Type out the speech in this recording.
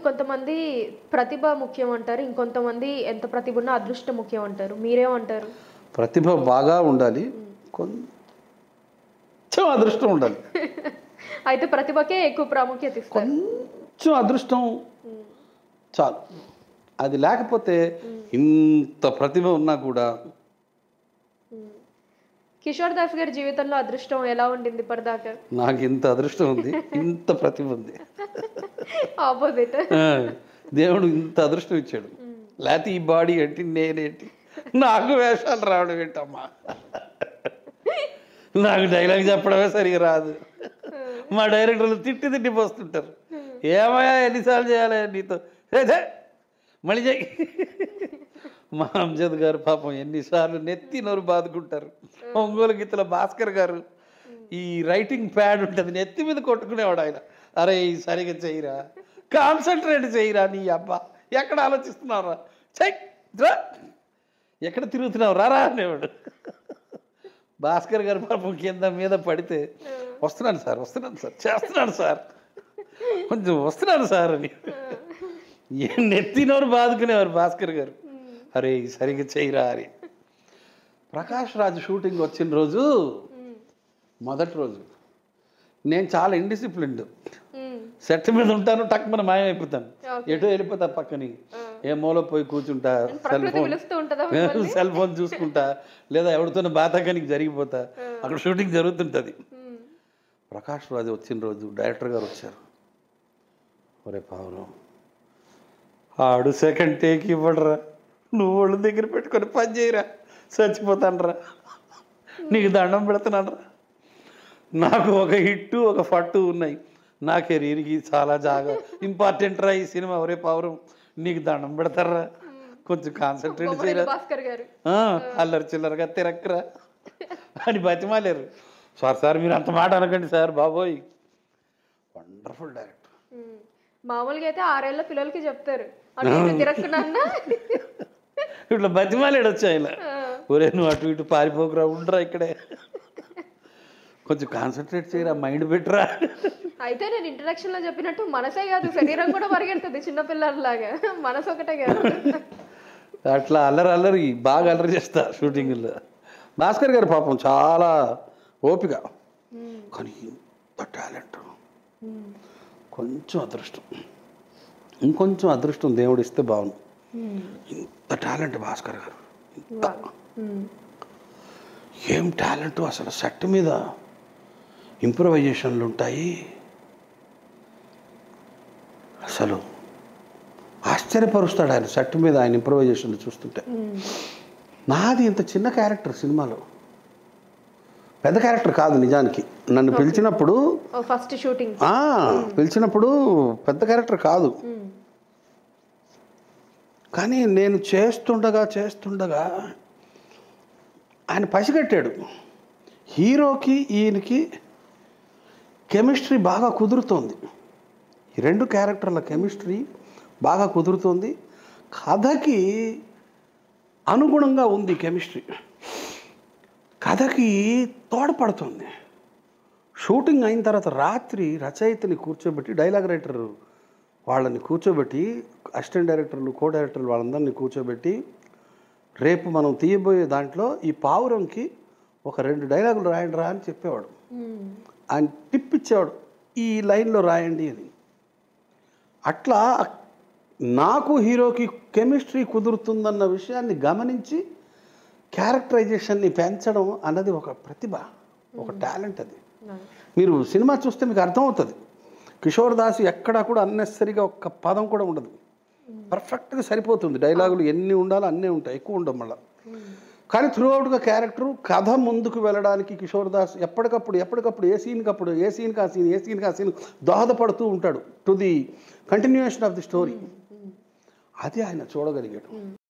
ఇంకొంతమంది ప్రతిభ ముఖ్యం అంటారు ఇంకొంతమంది ఎంత ప్రతిభ ఉన్నా అదృష్టం ముఖ్యం అంటారు మీరేమంటారు ప్రతిభ బాగా ఉండాలి కొంచెం అదృష్టం ఉండాలి అయితే ప్రతిభకే ఎక్కువ ప్రాముఖ్యత ఇస్తారు కొంచెం అదృష్టం చాలు అది లేకపోతే ఇంత ప్రతిభ ఉన్నా కూడా కిషోర్ దాస్ గారి జీవితంలో అదృష్టం ఎలా ఉండింది ఇప్పటిదాకా నాకు ఇంత అదృష్టం ఉంది ఇంత ప్రతిభ ఉంది ఆపోజిట్ ఆ, దేవుడు ఇంత అదృష్టం ఇచ్చాడు లేకపోతే ఈ బాడీ ఏంటి నేనేంటి నాకు వేషాలు రావడం ఏంటమ్మా నాకు డైలాగ్ చెప్పడమే సరిగా రాదు మా డైరెక్టర్లు తిట్టి తిట్టి పోస్తుంటారు ఏమయ్యా ఎన్నిసార్లు చేయాలి నీతో "ఏ, ఛే, మళ్ళీ చెయ్యి మా అంజద్ గారు పాపం ఎన్నిసార్లు నెత్తి నోరు బాదుకుంటారు ఒంగోలు గీతల భాస్కర్ గారు ఈ రైటింగ్ ప్యాడ్ ఉంటుంది నెత్తి మీద కొట్టుకునేవాడు ఆయన అరే ఈ సరిగా చెయ్యిరా కాన్సన్ట్రేట్ చెయ్యిరా నీ అబ్బా ఎక్కడ ఆలోచిస్తున్నావురా చెయ్ రా ఎక్కడ తిరుగుతున్నావు రారా అనేవాడు భాస్కర్ గారు పాపం కింద మీద పడితే వస్తున్నాను సార్ వస్తున్నాను సార్ చేస్తున్నాను సార్ కొంచెం వస్తున్నాను సార్ అని ఏ నెత్తినోరు బాదుకునేవారు భాస్కర్ గారు అరే సరిగ్గా చేయరా అని ప్రకాష్ రాజ్ షూటింగ్ వచ్చిన రోజు మొదటి రోజు నేను చాలా ఇండిసిప్లిన్డ్ సెట్ మీద ఉంటాను టక్ మన మాయమైపోతాను ఎటో వెళ్ళిపోతా పక్కని ఏ మూల పోయి కూర్చుంటా సెల్ ప్రకృతి ఫోన్ పిలుస్తూ ఉంటుందా సెల్ ఫోన్ చూసుకుంటా లేదా ఎవరితోనో బాతాకానికి జరిగిపోతా అక్కడ షూటింగ్ జరుగుతుంటుంది ఉమ్. ప్రకాష్ రాజు వచ్చిన రోజు డైరెక్టర్ గారు వచ్చారు ఒరే పావురం ఆడు సెకండ్ టేక్ ఇవ్వడరా నువ్వు ఒళ్ళు దగ్గర పెట్టుకొని పని చేయరా చచ్చిపోతానరా నీకు దండం పెడుతున్నానరా నాకు ఒక హిట్టు ఒక ఫట్టు ఉన్నాయి నా కెరీర్కి చాలా జాగా ఇంపార్టెంట్ రా ఈ సినిమా ఒరే పావురం నీకు దండం పెడతారా కొంచెం కాన్సన్ట్రేట్ చేయరా బొమ్మరిల్లు భాస్కర్ గారు ఆ, అల్లరి చిల్లరగా తిరక్కరా అని బతిమాలేరు సార్ సార్ మీరు అంత మాట అనకండి సార్ బాబోయ్ వండర్ఫుల్ డైరెక్టర్ ఉమ్. మామూలుగా అయితే ఆరేళ్ల పిల్లలకి చెప్తారు అటు ఇటు తిరగకుండా ఇట్లా బతిమాలేడు వచ్చి ఆయన ఒరే నువ్వు అటు ఇటు పారిపోకురా ఉండరా ఇక్కడే కొంచెం కాన్సన్ట్రేట్ చేయరా మైండ్ పెట్టరా అయితే నేను ఇంట్రడక్షన్ లో చెప్పినట్టు మనసే కాదు శరీరం కూడా పరిగెడుతుంది చిన్నపిల్లలాగా మనసు ఒకటే కాదు అట్లా అల్లరి అల్లరి బాగా అల్లరి చేస్తా షూటింగ్లో భాస్కర్ గారు పాపం చాలా ఓపిక కానీ ఇంత టాలెంట్ కొంచెం అదృష్టం ఇంకొంచెం అదృష్టం దేవుడు ఇస్తే బాగుండు ఇంత టాలెంట్ భాస్కర్ గారు ఇంత ఉమ్. ఏం టాలెంట్ అసలు సెట్ మీద ఇంప్రవైజేషన్లు ఉంటాయి అసలు ఆశ్చర్యపరుస్తాడు ఆయన సెట్ మీద ఆయన ఇంప్రవైజేషన్లు చూస్తుంటే నాది ఇంత చిన్న క్యారెక్టర్ సినిమాలో పెద్ద క్యారెక్టర్ కాదు నిజానికి నన్ను పిలిచినప్పుడు ఓ ఫస్ట్ షూటింగ్ ఆ, పిలిచినప్పుడు పెద్ద క్యారెక్టర్ కాదు కానీ నేను చేస్తుండగా చేస్తుండగా ఆయన పసిగట్టాడు హీరోకి ఈయనకి కెమిస్ట్రీ బాగా కుదురుతోంది ఈ రెండు క్యారెక్టర్ల కెమిస్ట్రీ బాగా కుదురుతోంది కథకి అనుగుణంగా ఉంది కెమిస్ట్రీ కథకి తోడ్పడుతుంది షూటింగ్ అయిన తర్వాత రాత్రి రచయితని కూర్చోబెట్టి డైలాగ్ రైటర్ వాళ్ళని కూర్చోబెట్టి అసిస్టెంట్ డైరెక్టర్లు కో డైరెక్టర్లు వాళ్ళందరినీ కూర్చోబెట్టి రేపు మనం తీయబోయే దాంట్లో ఈ పావురంకి ఒక రెండు డైలాగులు రాయండి రా అని చెప్పేవాడు ఆయన టిప్ ఇచ్చేవాడు ఈ లైన్లో రాయండి అని అట్లా నాకు హీరోకి కెమిస్ట్రీ కుదురుతుందన్న విషయాన్ని గమనించి క్యారెక్టరైజేషన్ని పెంచడం అన్నది ఒక ప్రతిభ ఒక టాలెంట్ అది మీరు సినిమా చూస్తే మీకు అర్థమవుతుంది కిషోర్ దాస్ ఎక్కడా కూడా అన్నెసరిగా ఒక్క పదం కూడా ఉండదు పర్ఫెక్ట్గా సరిపోతుంది డైలాగులు ఎన్ని ఉండాలో అన్నీ ఉంటాయి ఎక్కువ ఉండవు మళ్ళీ కానీ త్రూ అవుట్గా క్యారెక్టరు కథ ముందుకు వెళ్ళడానికి కిషోర్ దాస్ ఎప్పటికప్పుడు ఎప్పటికప్పుడు ఏ సీన్కి అప్పుడు ఏ సీన్కి ఆ సీన్ ఏ సీన్కి ఆ సీన్ దోహదపడుతూ ఉంటాడు to the continuation of the story అది ఆయన చూడగలిగాడు